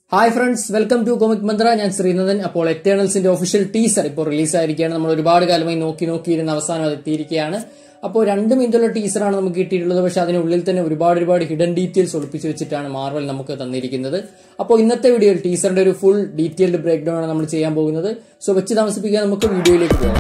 hi friends welcome to comic Manthra ഞാൻ ശ്രീനന്ദൻ അപ്പോൾ എറ്റേണൽസിന്റെ ഒഫീഷ്യൽ ടീസർ ഇപ്പോൾ റിലീസ് ആയിരിക്കുകയാണ് നമ്മൾ ഒരുപാട് കാലമായി നോക്കി നോക്കിയിരുന്ന അവസാനം അത് എത്തിയിരിക്കുകയാണ് അപ്പോൾ രണ്ട് മിനിറ്റുള്ള ടീസറാണ് നമുക്ക് കിട്ടിയിട്ടുള്ളത് പക്ഷെ അതിനുള്ളിൽ തന്നെ ഒരുപാട് ഒരുപാട് ഹിഡൻ ഡീറ്റെയിൽസ് ഒളിപ്പിച്ച് വെച്ചിട്ടാണ് മാർവൽ നമുക്ക് തന്നിരിക്കുന്നത് അപ്പോൾ ഇന്നത്തെ വീഡിയോയിൽ ടീസറിന്റെ ഒരു ഫുൾ ഡീറ്റെയിൽഡ് ബ്രേക്ക് ഡൗൺ ആണ് നമ്മൾ ചെയ്യാൻ പോകുന്നത് സോ വെച്ച് താമസിപ്പിക്കാൻ നമുക്ക് വീഡിയോയിലേക്ക് പോകാം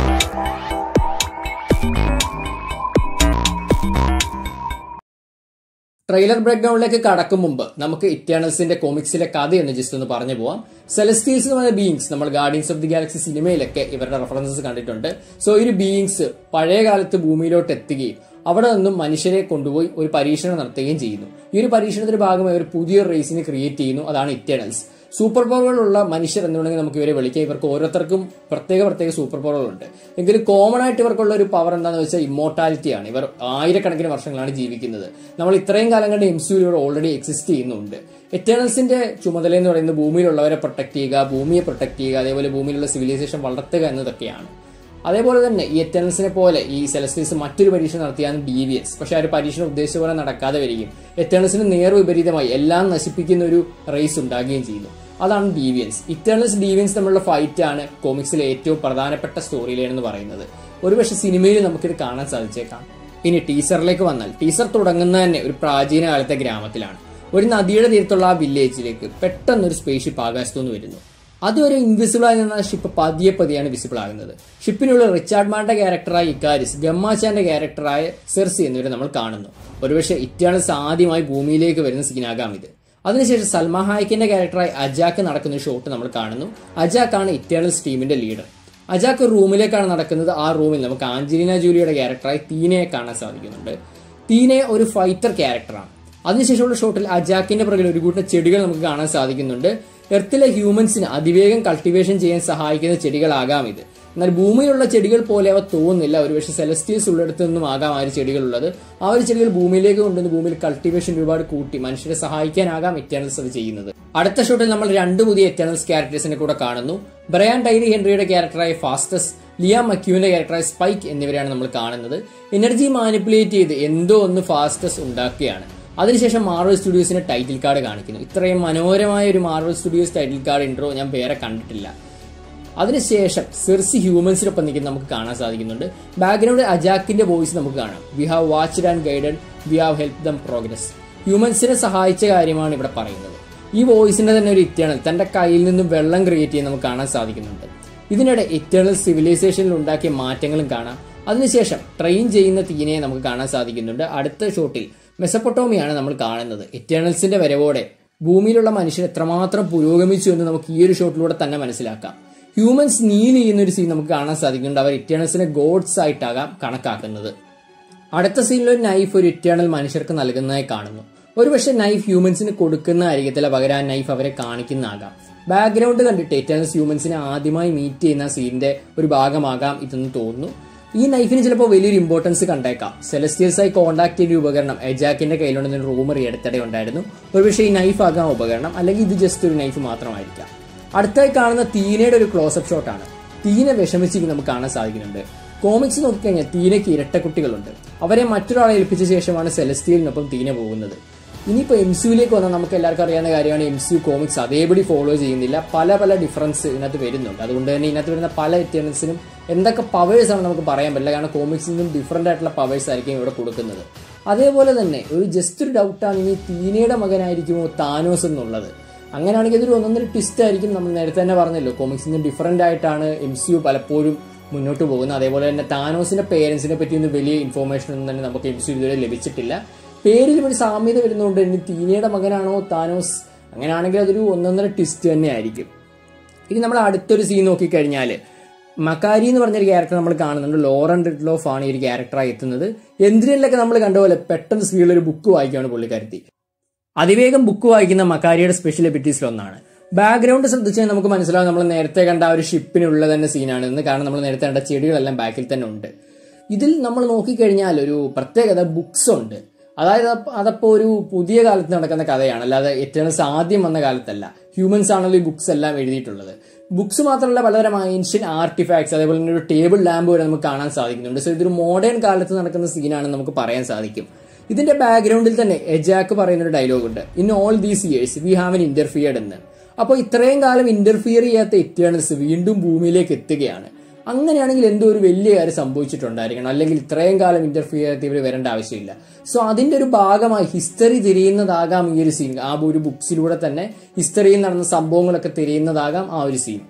ട്രെയിലർ ബ്രേക്ക് ഡൗണിലേക്ക് കടക്കും മുമ്പ് നമുക്ക് ഇറ്റേണൽസിന്റെ കോമിക്സിലെ കഥ എന്ന് ജസ്റ്റ് ഒന്ന് പറഞ്ഞു പോവാം സെലസ്റ്റീൽസ് എന്ന് പറയുന്ന ബീയിങ്സ് നമ്മൾ ഗാർഡിയൻസ് ഓഫ് ദി ഗാലക്സി സിനിമയിലൊക്കെ ഇവരുടെ റെഫറൻസസ് കണ്ടിട്ടുണ്ട് സോ ഈ ഒരു ബീയിങ്സ് പഴയ കാലത്ത് ഭൂമിയിലോട്ട് എത്തുകയും അവിടെ നിന്നും മനുഷ്യരെ കൊണ്ടുപോയി ഒരു പരീക്ഷണം നടത്തുകയും ചെയ്യുന്നു ഈ ഒരു പരീക്ഷണത്തിന്റെ ഭാഗമായി ഒരു പുതിയൊരു റേസിനെ ക്രിയേറ്റ് ചെയ്യുന്നു അതാണ് ഇറ്റേണൽസ് സൂപ്പർ പവറുകളുള്ള മനുഷ്യർ എന്നുണ്ടെങ്കിൽ നമുക്ക് ഇവരെ വിളിക്കാം ഇവർക്ക് ഓരോരുത്തർക്കും പ്രത്യേക പ്രത്യേക സൂപ്പർ പവറുകളുണ്ട് എങ്കിലും കോമൺ ആയിട്ട് ഇവർക്കുള്ള ഒരു പവർ എന്താണെന്ന് വെച്ചാൽ ഇമ്മോർട്ടാലിറ്റിയാണ് ഇവർ ആയിരക്കണക്കിന് വർഷങ്ങളാണ് ജീവിക്കുന്നത് നമ്മൾ ഇത്രയും കാലം കണ്ട് എം സി ഇവർ ഓൾറെഡി എക്സിസ്റ്റ് ചെയ്യുന്നുണ്ട് എറ്റേണൽസിന്റെ ചുമതല എന്ന് പറയുന്നത് ഭൂമിയിലുള്ളവരെ പ്രൊട്ടക്ട് ചെയ്യുക ഭൂമിയെ പ്രൊട്ടക്ട് ചെയ്യുക അതേപോലെ ഭൂമിയിലുള്ള സിവിലൈസേഷൻ വളർത്തുക എന്നതൊക്കെയാണ് അതേപോലെ തന്നെ ഈ എറ്റേണൽസിനെ പോലെ ഈ സെലസ്റ്റീസ് മറ്റൊരു പരീക്ഷ നടത്തിയാണ് ഡീവിയൻസ് പക്ഷെ ആ ഒരു പരീക്ഷണം ഉദ്ദേശിച്ച പോലെ നടക്കാതെ വരികയും എറ്റേണൽസിന് നേർ വിപരീതമായി എല്ലാം നശിപ്പിക്കുന്ന ഒരു റേസ് ഉണ്ടാകുകയും ചെയ്യുന്നു അതാണ് ഡീവിയൻസ് ഇറ്റേണൽസ് ഡീവിയൻസ് തമ്മിലുള്ള ഫൈറ്റ് ആണ് കോമിക്സിലെ ഏറ്റവും പ്രധാനപ്പെട്ട സ്റ്റോറി ലൈൻ എന്ന് പറയുന്നത് ഒരുപക്ഷെ സിനിമയിൽ നമുക്കിത് കാണാൻ സാധിച്ചേക്കാം ഇനി ടീസറിലേക്ക് വന്നാൽ ടീസർ തുടങ്ങുന്ന തന്നെ ഒരു പ്രാചീന കാലത്തെ ഗ്രാമത്തിലാണ് ഒരു നദിയുടെ തീരത്തുള്ള ആ വില്ലേജിലേക്ക് പെട്ടെന്ന് ഒരു സ്പേസ് ഷിപ്പ് ആകാശത്തുനിന്ന് വരുന്നു അതുവരെ ഇൻവിസിബിൾ ആയി നിന്ന ഷിപ്പ് പതിയെ പതിയാണ് വിസിബിൾ ആകുന്നത് ഷിപ്പിനുള്ള റിച്ചാർഡ് മാന്റെ ക്യാരക്ടറായ ഇക്കാരിസ് ഗമ്മാച്ചാന്റെ ക്യാരക്ടറായ സെർസി എന്നിവരെ നമ്മൾ കാണുന്നു ഒരുപക്ഷെ ഇറ്റാണൽസ് ആദ്യമായി ഭൂമിയിലേക്ക് വരുന്ന സീനാകാം ഇത് അതിനുശേഷം സൽമാ ഹായ്ക്കിന്റെ ക്യാരക്ടറായി അജാക്ക് നടക്കുന്ന ഒരു ഷോട്ട് നമ്മൾ കാണുന്നു അജാക്കാണ് ഇറ്റേണൽസ് ടീമിന്റെ ലീഡർ അജാക്ക് ഒരു റൂമിലേക്കാണ് നടക്കുന്നത് ആ റൂമിൽ നമുക്ക് ആഞ്ചലീന ജൂലിയുടെ ക്യാരക്ടറായി തീനയെ കാണാൻ സാധിക്കുന്നുണ്ട് തീനെ ഒരു ഫൈറ്റർ ക്യാരക്ടറാണ് അതിനുശേഷമുള്ള ഷോട്ടിൽ അജാക്കിന്റെ പുറകിൽ ഒരു കൂട്ടം ചെടികൾ നമുക്ക് കാണാൻ സാധിക്കുന്നുണ്ട് എർത്തിലെ ഹ്യൂമൻസിന് അതിവേഗം കൾട്ടിവേഷൻ ചെയ്യാൻ സഹായിക്കുന്ന ചെടികളാകാം ഇത് എന്നാൽ ഭൂമിയിലുള്ള ചെടികൾ പോലെ അവ തോന്നുന്നില്ല ഒരുപക്ഷെ സെലസ്റ്റീസ് ഉള്ളിടത്ത് നിന്നും ആകാം ആ ഒരു ചെടികളുള്ളത് ആ ഒരു ചെടികൾ ഭൂമിയിലേക്ക് കൊണ്ടുവന്ന് ഭൂമിയിൽ കൾട്ടിവേഷൻ ഒരുപാട് കൂട്ടി മനുഷ്യരെ സഹായിക്കാനാകാം എറ്റേണൽസ് അത് ചെയ്യുന്നത് അടുത്ത ഷോട്ടിൽ നമ്മൾ രണ്ട് പുതിയ എറ്റേണൽസ് ക്യാരക്ടേഴ്സിനെ കൂടെ കാണുന്നു ബ്രയാൻ ഡൈരി ഹെൻറിയുടെ ക്യാരക്ടറായ ഫാസ്റ്റസ് ലിയ മക്യൂവിന്റെ ക്യാരക്ടറായ സ്പൈക്ക് എന്നിവരെയാണ് നമ്മൾ കാണുന്നത് എനർജി മാനിപ്പുലേറ്റ് ചെയ്ത് എന്തോ ഒന്ന് ഫാസ്റ്റസ് ഉണ്ടാക്കുകയാണ് അതിനുശേഷം മാർവൽ സ്റ്റുഡിയോസിന്റെ ടൈറ്റിൽ കാർഡ് കാണിക്കുന്നു ഇത്രയും മനോഹരമായ ഒരു Marvel Studios title card intro ഞാൻ വേറെ കണ്ടിട്ടില്ല അതിനുശേഷം സെർസി ഹ്യൂമൻസിനൊപ്പം നിൽക്കുന്ന നമുക്ക് കാണാൻ സാധിക്കുന്നുണ്ട് ബാക്ക്ഗ്രൗണ്ടിൽ അജാക്കിന്റെ വോയിസ് നമുക്ക് കാണാം we have watched and guided we have help them progress ഹ്യൂമൻസിനെ സഹായിച്ച കാര്യമാണ് ഇവിടെ പറയുന്നത് ഈ വോയിസിന്റെ തന്നെ ഒരു ഇറ്റേണൽ തന്റെ കയ്യിൽ നിന്നും വെള്ളം ക്രിയേറ്റ് ചെയ്യാൻ നമുക്ക് കാണാൻ സാധിക്കുന്നുണ്ട് ഇതിനിടെ ഇറ്റേണൽ സിവിലൈസേഷനിൽ ഉണ്ടാക്കിയ മാറ്റങ്ങളും കാണാം അതിനുശേഷം ട്രെയിൻ ചെയ്യുന്ന തീനയെ നമുക്ക് കാണാൻ സാധിക്കുന്നുണ്ട് അടുത്ത ഷോട്ടിൽ മെസപ്പൊട്ടോമിയാണ് നമ്മൾ കാണുന്നത് ഇറ്റേണൽസിന്റെ വരവോടെ ഭൂമിയിലുള്ള മനുഷ്യർ എത്രമാത്രം പുരോഗമിച്ചു എന്ന് നമുക്ക് ഈ ഒരു ഷോട്ടിലൂടെ തന്നെ മനസ്സിലാക്കാം ഹ്യൂമൻസ് നീൽ ചെയ്യുന്ന ഒരു സീൻ നമുക്ക് കാണാൻ സാധിക്കുന്നുണ്ട് അവർ ഇറ്റേണൽസിനെ ഗോഡ്സ് ആയിട്ടാകാം കണക്കാക്കുന്നത് അടുത്ത സീനിൽ ഒരു നൈഫ് ഒരു ഇറ്റേണൽ മനുഷ്യർക്ക് നൽകുന്നതായി കാണുന്നു ഒരുപക്ഷെ നൈഫ് ഹ്യൂമൻസിന് കൊടുക്കുന്നതായിരിക്കത്തില്ല പകരം ആ നൈഫ് അവരെ കാണിക്കുന്നതാകാം ബാക്ക്ഗ്രൗണ്ട് കണ്ടിട്ട് ഇറ്റേണൽസ് ഹ്യൂമൻസിനെ ആദ്യമായി മീറ്റ് ചെയ്യുന്ന സീനിന്റെ ഒരു ഭാഗമാകാം ഇതെന്ന് തോന്നുന്നു ഈ നൈഫിന് ചിലപ്പോൾ വലിയൊരു ഇമ്പോർട്ടൻസ് കണ്ടേക്കാം സെലസ്റ്റിയൽസായി കോൺടാക്ട് ചെയ്ത ഉപകരണം എജാക്കിന്റെ കയ്യിലുണ്ടെന്ന് റൂമർ എടുത്തിടെ ഉണ്ടായിരുന്നു ഒരുപക്ഷെ ഈ നൈഫ് ആകാം ഉപകരണം അല്ലെങ്കിൽ ഇത് ജസ്റ്റ് ഒരു നൈഫ് മാത്രമായിരിക്കാം അടുത്തായി കാണുന്ന തീനയുടെ ഒരു ക്ലോസപ്പ് ഷോട്ടാണ് തീനെ വിഷമിച്ചിരിക്കും നമുക്ക് കാണാൻ സാധിക്കുന്നുണ്ട് കോമിക്സ് നോക്കിക്കഴിഞ്ഞാൽ തീനയ്ക്ക് ഇരട്ടക്കുട്ടികളുണ്ട് അവരെ മറ്റൊരാളെ ഏൽപ്പിച്ച ശേഷമാണ് സെലസ്റ്റിയലിനൊപ്പം തീന പോകുന്നത് ഇനിയിപ്പോൾ എം സിയിലേക്ക് വന്നാൽ നമുക്ക് എല്ലാവർക്കും അറിയാവുന്ന കാര്യമാണ് എം സി കോമിക്സ് അതേപടി ഫോളോ ചെയ്യുന്നില്ല പല പല ഡിഫറൻസ് ഇതിനകത്ത് വരുന്നുണ്ട് അതുകൊണ്ട് തന്നെ ഇതിനകത്ത് വരുന്ന പല എറ്റേണൽസിനും എന്തൊക്കെ പവേഴ്സ് ആണ് നമുക്ക് പറയാൻ പറ്റില്ല കാരണം കോമിക്സിൽ നിന്നും ഡിഫറെൻ്റ് ആയിട്ടുള്ള പവേഴ്സ് ആയിരിക്കും ഇവിടെ കൊടുക്കുന്നത് അതേപോലെ തന്നെ ഒരു ജസ്റ്റ് ഒരു ഡൗട്ടാണ് ഇനി തീനയുടെ മകനായിരിക്കുമോ താനോസ് എന്നുള്ളത് അങ്ങനെയാണെങ്കിൽ ഇതൊരു ഒന്നൊന്നര ട്വിസ്റ്റ് ആയിരിക്കും നമ്മൾ നേരത്തെ തന്നെ പറഞ്ഞല്ലോ കോമിക്സിൽ നിന്ന് ഡിഫറെൻ്റ് ആയിട്ടാണ് എം സി യു പലപ്പോഴും മുന്നോട്ട് പോകുന്നത് അതേപോലെ തന്നെ താനോസിന്റെ പേരൻസിനെ പറ്റിയൊന്നും വലിയ ഇൻഫോർമേഷൻ ഒന്നും തന്നെ നമുക്ക് എം സി യു ഇതുവരെ ലഭിച്ചിട്ടില്ല പേരിൽ ഒരു സാമ്യത വരുന്നതുകൊണ്ട് ഇനി തീനയുടെ മകനാണോ താനോസ് അങ്ങനെയാണെങ്കിൽ അതൊരു ഒന്നൊന്നര ട്വിസ്റ്റ് തന്നെ ആയിരിക്കും ഇനി നമ്മൾ അടുത്തൊരു സീൻ നോക്കിക്കഴിഞ്ഞാൽ മക്കാരി എന്ന് പറഞ്ഞൊരു ക്യാരക്ടർ നമ്മൾ കാണുന്നുണ്ട് ലോറൻ റിഡ്ലോഫ് ആണ് ഈ ഒരു ക്യാരക്ടറായി എത്തുന്നത് എന്തിനൊക്കെ നമ്മൾ കണ്ട പോലെ പെട്ടെന്ന് സ്പീഡിൽ ഒരു ബുക്ക് വായിക്കുകയാണ് പുള്ളിക്കാരത്തി അതിവേഗം ബുക്ക് വായിക്കുന്ന മക്കാരിയുടെ സ്പെഷ്യൽ എബിലിറ്റീസിൽ ഒന്നാണ് ബാക്ക്ഗ്രൗണ്ട് ശ്രദ്ധിച്ചാൽ നമുക്ക് മനസ്സിലാവും നമ്മൾ നേരത്തെ കണ്ട ആ ഒരു ഷിപ്പിനുള്ള തന്നെ സീനാണ് എന്ന് കാരണം നമ്മൾ നേരത്തെ കണ്ട ചെടികളെല്ലാം ബാക്കിൽ തന്നെ ഉണ്ട് ഇതിൽ നമ്മൾ നോക്കിക്കഴിഞ്ഞാൽ ഒരു പ്രത്യേകത ബുക്സ് ഉണ്ട് അതായത് അതപ്പോൾ ഒരു പുതിയ കാലത്ത് നടക്കുന്ന കഥയാണ് അല്ലാതെ എറ്റേണൽസ് ആദ്യം വന്ന കാലത്തല്ല ഹ്യൂമൻസ് ആണല്ലോ ഈ ബുക്സ് എല്ലാം എഴുതിയിട്ടുള്ളത് ബുക്സ് മാത്രമല്ല പലതരം ഏൻഷ്യൻ ആർട്ടിഫാക്ട്സ് അതേപോലെ തന്നെ ഒരു ടേബിൾ ലാമ്പ് വരെ നമുക്ക് കാണാൻ സാധിക്കുന്നുണ്ട് സോ ഇതൊരു മോഡേൺ കാലത്ത് നടക്കുന്ന സീനാണെന്ന് നമുക്ക് പറയാൻ സാധിക്കും ഇതിന്റെ ബാക്ക്ഗ്രൗണ്ടിൽ തന്നെ എജാക്ക് പറയുന്ന ഒരു ഡയലോഗ് ഉണ്ട് in all these years we have never interfered എന്ന് അപ്പോൾ ഇത്രയും കാലം ഇന്റർഫിയർ ചെയ്യാത്ത ഇറ്റേണൽസ് വീണ്ടും ഭൂമിയിലേക്ക് എത്തുകയാണ് അങ്ങനെയാണെങ്കിൽ എന്തോ ഒരു വലിയ കാര്യം സംഭവിച്ചിട്ടുണ്ടായിരിക്കണം അല്ലെങ്കിൽ ഇത്രയും കാലം ഇന്റർഫിയർ ചെയ്യാത്ത ഇവർ വരേണ്ട ആവശ്യമില്ല സോ അതിന്റെ ഒരു ഭാഗമായി ഹിസ്റ്ററി തിരിയുന്നതാകാം ഈ ഒരു സീൻ ആ ഒരു ബുക്സിലൂടെ തന്നെ ഹിസ്റ്ററിയിൽ നടന്ന സംഭവങ്ങളൊക്കെ തിരിയുന്നതാകാം ആ ഒരു സീൻ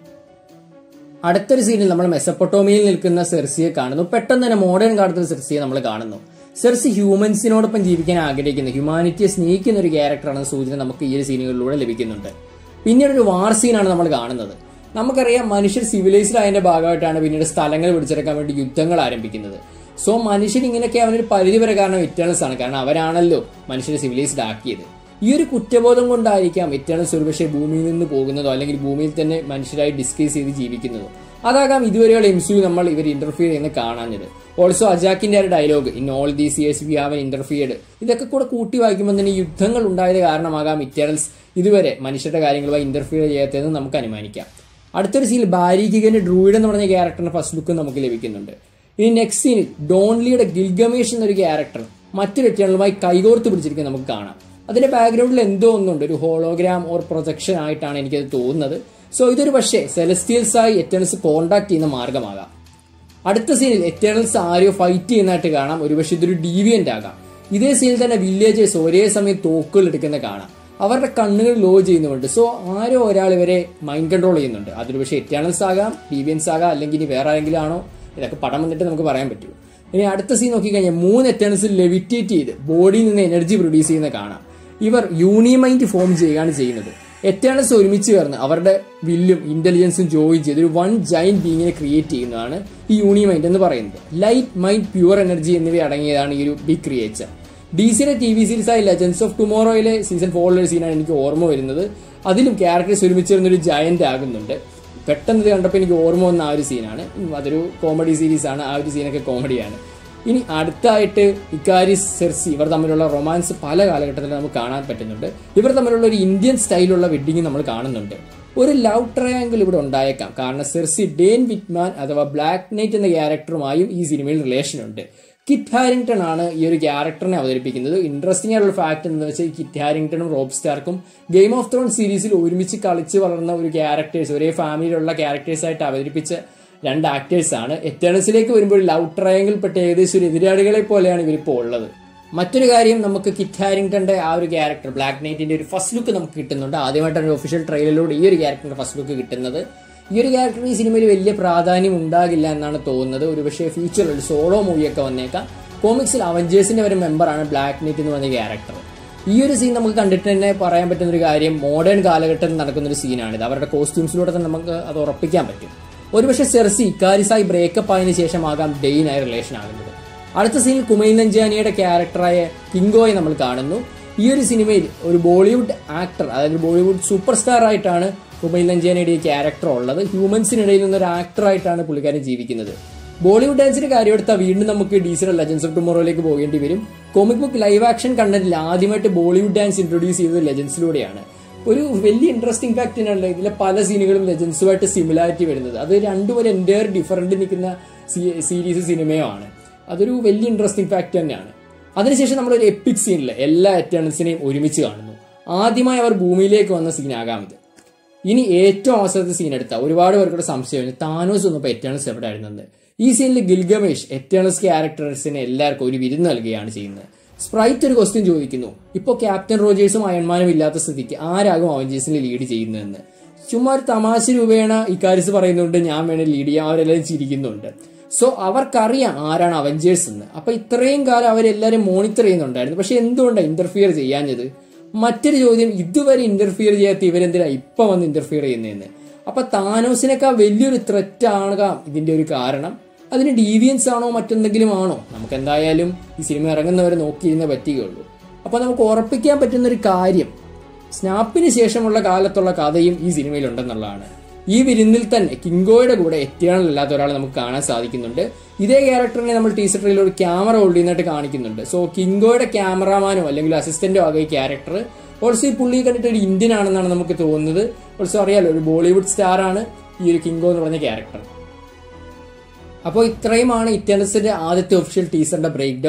അടുത്തൊരു സീനിൽ നമ്മൾ മെസ്സപ്പൊട്ടോമിയിൽ നിൽക്കുന്ന സെർസിയെ കാണുന്നു പെട്ടെന്ന് തന്നെ മോഡേൺ കാലത്തിൽ സെർസിയെ നമ്മൾ കാണുന്നു സെർസി ഹ്യൂമൻസിനോടൊപ്പം ജീവിക്കാൻ ആഗ്രഹിക്കുന്ന ഹ്യൂമാനിറ്റിയെ സ്നേഹിക്കുന്ന ഒരു ക്യാരക്ടറാണെന്ന സൂചന നമുക്ക് ഈ ഒരു സീനുകളിലൂടെ ലഭിക്കുന്നുണ്ട് പിന്നീട് ഒരു വാർ സീനാണ് നമ്മൾ കാണുന്നത് നമുക്കറിയാം മനുഷ്യർ സിവിലൈസ്ഡ് ആയതിന്റെ ഭാഗമായിട്ടാണ് പിന്നീട് സ്ഥലങ്ങൾ പിടിച്ചെടുക്കാൻ വേണ്ടി യുദ്ധങ്ങൾ ആരംഭിക്കുന്നത് സോ മനുഷ്യൻ ഇങ്ങനെയൊക്കെ അവനൊരു പരിധി വരെ കാരണം ഇറ്റേണൽസ് ആണ് കാരണം അവരാണല്ലോ മനുഷ്യരെ സിവിലൈസ്ഡ് ആക്കിയത് ഈ ഒരു കുറ്റബോധം കൊണ്ടായിരിക്കാം ഇറ്റേണൽസ് ഒരുപക്ഷെ ഭൂമിയിൽ നിന്ന് പോകുന്നതോ അല്ലെങ്കിൽ ഭൂമിയിൽ തന്നെ മനുഷ്യരായി ഡിസ്കസ് ചെയ്ത് ജീവിക്കുന്നതോ അതാകാം ഇതുവരെയുള്ള എം സി നമ്മൾ ഇവർ ഇന്റർഫിയർ ചെയ്യുന്ന കാണാഞ്ഞത് ഓൾസോ അജാക്കിന്റെ ഒരു dialogue in all these years we have interfered ഇതൊക്കെ കൂടെ കൂട്ടി വായിക്കുമ്പോൾ തന്നെ യുദ്ധങ്ങൾ ഉണ്ടായത് കാരണമാകാം ഇറ്റേണൽസ് ഇതുവരെ മനുഷ്യരുടെ കാര്യങ്ങളുമായി ഇന്റർഫിയർ ചെയ്യാത്തതെന്ന് നമുക്ക് അനുമാനിക്കാം അടുത്തൊരു സീനിൽ ബാരികികന്റെ ഡ്രൂയിഡ് എന്ന് പറഞ്ഞ ക്യാരക്ടറിന്റെ ഫസ്റ്റ് ലുക്ക് നമുക്ക് ലഭിക്കുന്നുണ്ട് ഇനി നെക്സ്റ്റ് സീനിൽ ഡോൺലിയുടെ ഗിൽഗമേഷ് എന്നൊരു ക്യാരക്ടർ മറ്റൊരു ഇറ്റേണലുമായി കൈകോർത്ത് പിടിച്ചിരിക്കുന്നത് നമുക്ക് കാണാം അതിന്റെ ബാക്ക്ഗ്രൗണ്ടിൽ എന്തോ ഒന്നുണ്ട് ഒരു ഹോളോഗ്രാം ഓർ പ്രൊജക്ഷൻ ആയിട്ടാണ് എനിക്കത് തോന്നുന്നത് സോ ഇതൊരു പക്ഷേ സെലസ്റ്റിയൽസ് ആയി എറ്റേണൽസ് കോണ്ടാക്ട് ചെയ്യുന്ന മാർഗമാകാം അടുത്ത സീനിൽ എറ്റേണൽസ് ആരെയോ ഫൈറ്റ് ചെയ്യുന്നതായിട്ട് കാണാം ഒരുപക്ഷെ ഇതൊരു ഡീവിയന്റ് ആകാം ഇതേ സീനിൽ തന്നെ വില്ലേജേഴ്സ് ഒരേ സമയം തോക്കുകൾ എടുക്കുന്ന കാണാം അവരുടെ കണ്ണുകൾ ലോ ചെയ്യുന്നുണ്ട് സോ ആരോ ഒരാൾ ഇവരെ മൈൻഡ് കൺട്രോൾ ചെയ്യുന്നുണ്ട് അതൊരു പക്ഷേ എറ്റേണൽസ് ആകാം ഡീവിയൻസ് ആകാം അല്ലെങ്കിൽ ഇനി വേറെ ആരെങ്കിലും ആണോ ഇതൊക്കെ പടം വന്നിട്ട് നമുക്ക് പറയാൻ പറ്റൂ ഇനി അടുത്ത സീൻ നോക്കിക്കഴിഞ്ഞാൽ മൂന്ന് എറ്റേണൽസ് ലെവിറ്റേറ്റ് ചെയ്ത് ബോഡിയിൽ നിന്ന് എനർജി പ്രൊഡ്യൂസ് ചെയ്യുന്ന കാണാം ഇവർ യൂണിമൈൻഡ് ഫോം ചെയ്യുകയാണ് ചെയ്യുന്നത് എറ്റേണൽസ് ഒരുമിച്ച് ചേർന്ന് അവരുടെ വില്ലും ഇന്റലിജൻസും ജോയിൻ ചെയ്ത് ഒരു വൺ ജൈൻ ബീങ്ങിനെ ക്രിയേറ്റ് ചെയ്യുന്നതാണ് ഈ യൂണിമൈൻഡ് എന്ന് പറയുന്നത് ലൈറ്റ് മൈൻഡ് പ്യുവർ എനർജി എന്നിവ അടങ്ങിയതാണ് ഈ ഒരു ബിഗ് ക്രിയേച്ചർ ഡി സിയുടെ ടി വി സീരീസ് ആയ ലെജൻസ് ഓഫ് ടുമോറോയിലെ സീസൺ ഫോറിലെ സീനാണ് എനിക്ക് ഓർമ്മ വരുന്നത് അതിലും ക്യാരക്ടേഴ്സ് ഒരുമിച്ച് ചേർന്ന് ഒരു ജയന്റ് ആകുന്നുണ്ട് പെട്ടെന്ന് ഇത് കണ്ടപ്പോൾ എനിക്ക് ഓർമ്മ വന്ന ആ ഒരു സീനാണ് അതൊരു കോമഡി സീരീസ് ആണ് ആ ഒരു സീനൊക്കെ കോമഡിയാണ് ഇനി അടുത്തായിട്ട് ഇക്കാരിസ് സെർസി ഇവർ തമ്മിലുള്ള റൊമാൻസ് പല കാലഘട്ടത്തിലും നമുക്ക് കാണാൻ പറ്റുന്നുണ്ട് ഇവർ തമ്മിലുള്ള ഒരു ഇന്ത്യൻ സ്റ്റൈലുള്ള വെഡിങ് നമ്മൾ കാണുന്നുണ്ട് ഒരു ലവ് ട്രയാങ്കിൾ ഇവിടെ ഉണ്ടായേക്കാം കാരണം സെർസി ഡേൻ വിറ്റ്മാൻ അഥവാ ബ്ലാക്ക് നൈറ്റ് എന്ന ക്യാരക്ടറുമായും ഈ സിനിമയിൽ റിലേഷൻ ഉണ്ട് കിറ്റ് ഹാരിങ്ടൺ ആണ് ഈ ഒരു ക്യാരക്ടറിനെ അവതരിപ്പിക്കുന്നത് ഇൻട്രസ്റ്റിംഗ് ആയിട്ടുള്ള ഫാക്ട് എന്ന് വെച്ചാൽ ഈ കിറ്റ് ഹാരിങ്ടണും റോബ് സ്റ്റാർക്കും ഗെയിം ഓഫ് ത്രോൺ സീരീസിൽ ഒരുമിച്ച് കളിച്ച് വളർന്ന ഒരു ക്യാരക്ടേഴ്സ് ഒരേ ഫാമിലിയിലുള്ള ക്യാരക്ടേഴ്സ് ആയിട്ട് അവതരിപ്പിച്ച രണ്ട് ആക്ടേഴ്സ് ആണ് എറ്റേണൽസിലേക്ക് വരുമ്പോൾ ലവ് ട്രയാങ്കിൾ പെട്ട ഏകദേശം ഒരു എതിരാളികളെ പോലെയാണ് ഇവരിപ്പോൾ ഉള്ളത് മറ്റൊരു കാര്യം നമുക്ക് കിറ്റ് ഹാരിങ്ടന്റെ ആ ഒരു ക്യാരക്ടർ ബ്ലാക്ക് നൈറ്റിന്റെ ഒരു ഫസ്റ്റ് ലുക്ക് നമുക്ക് കിട്ടുന്നുണ്ട് ആദ്യമായിട്ടാണ് ഒരു ഒഫീഷ്യൽ ട്രെയിലറിലൂടെ ഈ ഒരു ക്യാരക്ടറിന്റെ ഫസ്റ്റ് ലുക്ക് കിട്ടുന്നത് ഈ ഒരു ക്യാരക്ടർ ഈ സിനിമയിൽ വലിയ പ്രാധാന്യം ഉണ്ടാകില്ല എന്നാണ് തോന്നുന്നത് ഒരുപക്ഷെ ഫ്യൂച്ചറിൽ ഒരു സോളോ മൂവിയൊക്കെ വന്നേക്കാം കോമിക്സിൽ അവഞ്ചേഴ്സിന്റെ ഒരു മെമ്പറാണ് ബ്ലാക്ക് നൈറ്റ് എന്ന് പറഞ്ഞ ക്യാരക്ടർ ഈ ഒരു സീൻ നമുക്ക് കണ്ടിട്ട് തന്നെ പറയാൻ പറ്റുന്ന ഒരു കാര്യം മോഡേൺ കാലഘട്ടത്തിൽ നടക്കുന്ന ഒരു സീനാണിത് അവരുടെ കോസ്റ്റ്യൂംസിലൂടെ തന്നെ നമുക്ക് അത് ഉറപ്പിക്കാൻ പറ്റും ഒരുപക്ഷെ സെർസി ഇക്കാരിസായി ബ്രേക്കപ്പ് ആയതിനു ശേഷമാകാം ഡെയിനായി റിലേഷൻ ആകുന്നത് അടുത്ത സീനിൽ കുമൈൽ നഞ്ചാനിയുടെ ക്യാരക്ടറായ കിങ്കോയെ നമ്മൾ കാണുന്നു ഈ ഒരു സിനിമയിൽ ഒരു ബോളിവുഡ് ആക്ടർ അതായത് ബോളിവുഡ് സൂപ്പർ സ്റ്റാർ ആയിട്ടാണ് കുമൈൽ നഞ്ചാനിയുടെ ഈ ക്യാരക്ടർ ഉള്ളത് ഹ്യൂമൻസിനിടയിൽ നിന്നൊരു ആക്ടറായിട്ടാണ് പുള്ളിക്കാരൻ ജീവിക്കുന്നത് ബോളിവുഡ് ഡാൻസിന്റെ കാര്യമെടുത്താൽ വീണ്ടും നമുക്ക് ഡീസൽ ലെജൻസ് ഓഫ് ടുമോറോയിലേക്ക് പോകേണ്ടി വരും കോമിക് ബുക്ക് ലൈവ് ആക്ഷൻ കണ്ടന്റിൽ ആദ്യമായിട്ട് ബോളിവുഡ് ഡാൻസ് ഇൻട്രൊഡ്യൂസ് ചെയ്തത് ലെജൻസിലൂടെയാണ് ഒരു വലിയ ഇൻട്രസ്റ്റിംഗ് ഫാക്ട് തന്നെയാണ് ഇതിലെ പല സീനുകളും ലെജൻസുമായിട്ട് സിമിലാരിറ്റി വരുന്നത് അത് രണ്ടും ഒരു എൻ്റയർ ഡിഫറൻറ്റ് നിൽക്കുന്ന സീരീസ് സിനിമയോ ആണ് അതൊരു വലിയ ഇൻട്രസ്റ്റിംഗ് ഫാക്ട് തന്നെയാണ് അതിനുശേഷം നമ്മളൊരു എപ്പിക് സീനിൽ എല്ലാ എറ്റേണൽസിനെയും ഒരുമിച്ച് കാണുന്നു ആദ്യമായി അവർ ഭൂമിയിലേക്ക് വന്ന സീനാകാം ഇത് ഇനി ഏറ്റവും അവസരത്തെ സീൻ എടുത്ത ഒരുപാട് പേർക്കുള്ള സംശയം താനോസ് വന്നപ്പോൾ എറ്റേണൽസ് എവിടെ ആയിരുന്നത് ഈ സീനിൽ ഗിൽഗമേഷ് എറ്റേണൽസ് ക്യാരക്ടേഴ്സിനെ എല്ലാവർക്കും ഒരു വിരുന്ന് നൽകുകയാണ് ചെയ്യുന്നത് സ്പ്രൈറ്റ് ഒരു ക്വസ്റ്റ്യൻ ചോദിക്കുന്നു ഇപ്പോൾ ക്യാപ്റ്റൻ റോജേഴ്സും അയൺമാനും ഇല്ലാത്ത സ്ഥിതിക്ക് ആരാകും അവഞ്ചേഴ്സിനെ ലീഡ് ചെയ്യുന്നതെന്ന് ചുമ്മാ ഒരു തമാശ രൂപേണ ഇക്കാര്യസ് പറയുന്നുണ്ട് ഞാൻ വേണേൽ ലീഡ് ചെയ്യാം അവരെല്ലാവരും ചിരിക്കുന്നുണ്ട് സോ അവർക്കറിയാം ആരാണ് അവഞ്ചേഴ്സ് എന്ന് അപ്പൊ ഇത്രയും കാലം അവരെല്ലാവരും മോണിറ്റർ ചെയ്യുന്നുണ്ടായിരുന്നു പക്ഷെ എന്തുകൊണ്ടാണ് ഇന്റർഫിയർ ചെയ്യാഞ്ഞത് മറ്റൊരു ചോദ്യം ഇതുവരെ ഇന്റർഫിയർ ചെയ്യാത്ത ഇവരെന്തിനാ ഇപ്പൊ വന്ന് ഇന്റർഫിയർ ചെയ്യുന്നതെന്ന് അപ്പൊ താനോസിനേക്കാൾ വലിയൊരു ത്രെറ്റ് ആകാം ഇതിന്റെ ഒരു കാരണം അതിന് ഡീവിയൻസ് ആണോ മറ്റെന്തെങ്കിലും ആണോ നമുക്ക് എന്തായാലും ഈ സിനിമ ഇറങ്ങുന്നവരെ നോക്കിയിരുന്നേ പറ്റുകയുള്ളൂ അപ്പൊ നമുക്ക് ഉറപ്പിക്കാൻ പറ്റുന്ന ഒരു കാര്യം സ്നാപ്പിന് ശേഷമുള്ള കാലത്തുള്ള കഥയും ഈ സിനിമയിൽ ഉണ്ടെന്നുള്ളതാണ് ഈ വിരുന്നിൽ തന്നെ കിങ്കോയുടെ കൂടെ എറ്റേണൽ അല്ലാത്ത ഒരാളെ നമുക്ക് കാണാൻ സാധിക്കുന്നുണ്ട് ഇതേ ക്യാരക്ടറിനെ നമ്മൾ ടീച്ചർ ട്രെയിലർ ഒരു ക്യാമറ ഹോൾഡ് ചെയ്യുന്നതായിട്ട് കാണിക്കുന്നുണ്ട് സോ കിങ്കോയുടെ ക്യാമറാമാനോ അല്ലെങ്കിൽ അസിസ്റ്റന്റോ ആകെ ഈ ക്യാരക്ടർ ഓൾസോ ഈ പുള്ളി കണ്ടിട്ട് ഒരു ഇന്ത്യൻ ആണെന്നാണ് നമുക്ക് തോന്നുന്നത് ഓൾസോ അറിയാലോ ഒരു ബോളിവുഡ് സ്റ്റാർ ആണ് ഈ ഒരു കിങ്കോ എന്ന് പറഞ്ഞ ക്യാരക്ടർ അപ്പോൾ ഇത്രയുമാണ് ഇറ്റേണൽസിന്റെ ആദ്യത്തെ ഒഫീഷ്യൽ ടീസറിന്റെ ബ്രേക്ക് ഡൗൺ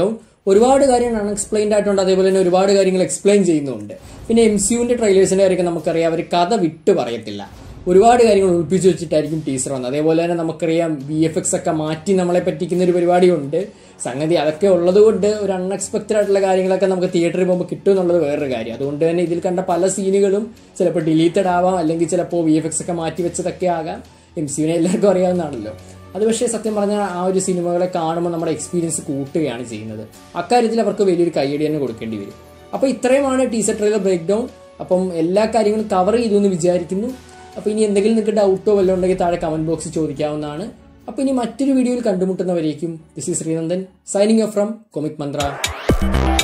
ഒരുപാട് കാര്യങ്ങൾ അൺഎക്സ്പ്ലെയിൻഡ് ആയിട്ടുണ്ട് അതേപോലെ തന്നെ ഒരുപാട് കാര്യങ്ങൾ എക്സ്പ്ലെയിൻ ചെയ്യുന്നുണ്ട് പിന്നെ എം സിയുവിന്റെ ട്രെയിലേഴ്സിന്റെ കാര്യമൊക്കെ നമുക്കറിയാം അവർ കഥ വിട്ട് പറയത്തില്ല ഒരുപാട് കാര്യങ്ങൾ ഒളിപ്പിച്ചു വെച്ചിട്ടായിരിക്കും ടീസർ വന്നത് അതേപോലെ തന്നെ നമുക്കറിയാം വി എഫ് എക്സ് ഒക്കെ മാറ്റി നമ്മളെ പറ്റിക്കുന്ന ഒരു പരിപാടിയുണ്ട് സംഗതി അതൊക്കെ ഉള്ളത് കൊണ്ട് ഒരു അൺഎക്സ്പെക്റ്റഡ് ആയിട്ടുള്ള കാര്യങ്ങളൊക്കെ നമുക്ക് തിയേറ്ററിൽ പോകുമ്പോൾ കിട്ടും എന്നുള്ളത് വേറൊരു കാര്യം അതുകൊണ്ട് തന്നെ ഇതിൽ കണ്ട പല സീനുകളും ചിലപ്പോൾ ഡിലീറ്റഡ് ആവാം അല്ലെങ്കിൽ ചിലപ്പോൾ വി എഫ് എക്സ് ഒക്കെ മാറ്റി വെച്ചതൊക്കെ ആകാം എം സിയുനെ എല്ലാവർക്കും അറിയാവുന്നതാണല്ലോ അത് പക്ഷേ സത്യം പറഞ്ഞാൽ ആ ഒരു സിനിമകളെ കാണുമ്പോൾ നമ്മുടെ എക്സ്പീരിയൻസ് കൂട്ടുകയാണ് ചെയ്യുന്നത് അക്കാര്യത്തിൽ അവർക്ക് വലിയൊരു കൈയടി തന്നെ കൊടുക്കേണ്ടി വരും അപ്പോൾ ഇത്രയുമാണ് ടീസർ ട്രെയിലർ ബ്രേക്ക് ഡൗൺ അപ്പം എല്ലാ കാര്യങ്ങളും കവർ ചെയ്തു എന്ന് വിചാരിക്കുന്നു അപ്പോൾ ഇനി എന്തെങ്കിലും നിങ്ങൾക്ക് ഡൗട്ടോ വല്ലതും ഉണ്ടെങ്കിൽ താഴെ കമന്റ് ബോക്സിൽ ചോദിക്കാവുന്നതാണ് അപ്പോൾ ഇനി മറ്റൊരു വീഡിയോയിൽ കണ്ടുമുട്ടുന്നവരേക്കും this is Sreenandan signing off from comic Mantra